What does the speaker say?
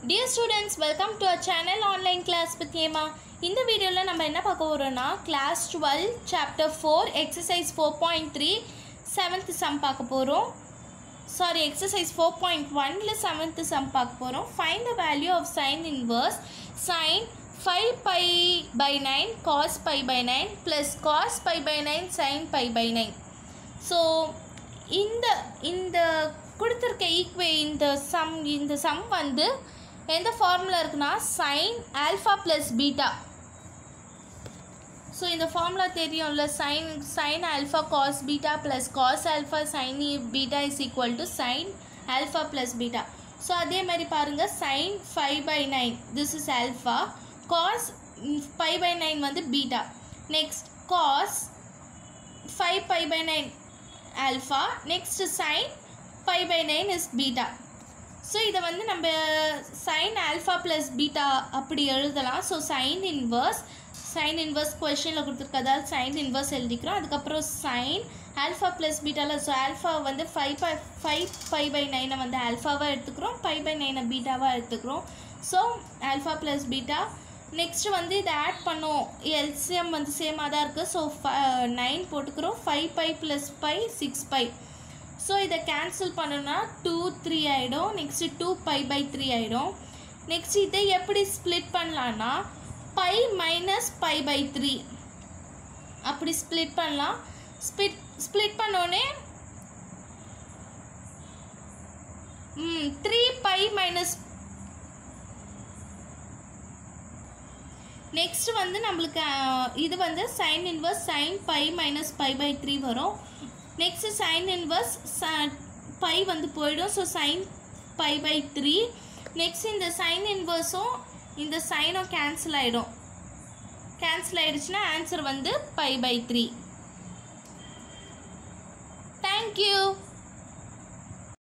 dear students welcome to a channel online class with ஏமா இந்த வீடியோவில் நம்ம என்ன பார்க்க போகிறோம்னா class twelve chapter four exercise four point three seventh sum பார்க்க போகிறோம் சாரி எக்ஸசைஸ் ஃபோர் பாயிண்ட் ஒன்ல செவன்த் சம் பார்க்க போகிறோம் find the value of sine inverse sine five pi by nine cos pi by nine plus cos pi by nine sine pi by nine so இந்த இந்த கொடுத்துருக்க ஈக்குவே இந்த some இந்த some வந்து எந்த ஃபார்முலா இருக்குன்னா sine alpha plus beta so இந்த formula தெரியும்ல sine sine alpha cos beta plus cos alpha sine beta is equal to sine alpha plus beta so அதே மாதிரி பாருங்கள் sine five pi nine this is alpha cos five pi nine வந்து beta next cos five pi by nine alpha next sine pi by nine is beta so இதை வந்து நம்ம sine alpha plus beta அப்படி எழுதலாம் so sine inverse sine inverse கொஷனில் கொடுத்துருக்கதால் sine inverse எழுதிக்கிறோம் அதுக்கப்புறம் சைன் ஆல்ஃபா ப்ளஸ் பீட்டாவில் ஸோ ஆல்ஃபா வந்து five pi five pi by நைனை வந்து ஆல்ஃபாவாக எடுத்துக்கிறோம் பை பை நைனை பீட்டாவாக எடுத்துக்கிறோம் so alpha plus beta next வந்து இதை ஆட் பண்ணோம் எல்சிஎம் வந்து சேமாக தான் இருக்குது ஸோ நைன் போட்டுக்கிறோம் five pi plus pi six pi so இதை கேன்சல் பண்ணோன்னா டூ த்ரீ ஆகிடும் next two pi by three ஆகிடும் நெக்ஸ்ட் இதை எப்படி ஸ்ப்ளிட் பண்ணலான்னா pi minus pi by three அப்படி ஸ்ப்ளிட் பண்ணலாம் ஸ்பிட் ஸ்ப்ளிட் பண்ணோடனே த்ரீ பை மைனஸ் நெக்ஸ்ட் வந்து நம்மளுக்கு அஹ், இது வந்து sine inverse sine pi minus pi by three வரும் நெக்ஸ்ட் சைன் இன்வர்ஸ் பை வந்து போயிடும் so sine pi by three next இந்த சைன் இன்வர்ஸும் இந்த சைனும் கேன்சல் ஆகிடும் கேன்சல் ஆகிடுச்சுன்னா ஆன்சர் வந்து பை பை த்ரீ தேங்க்யூ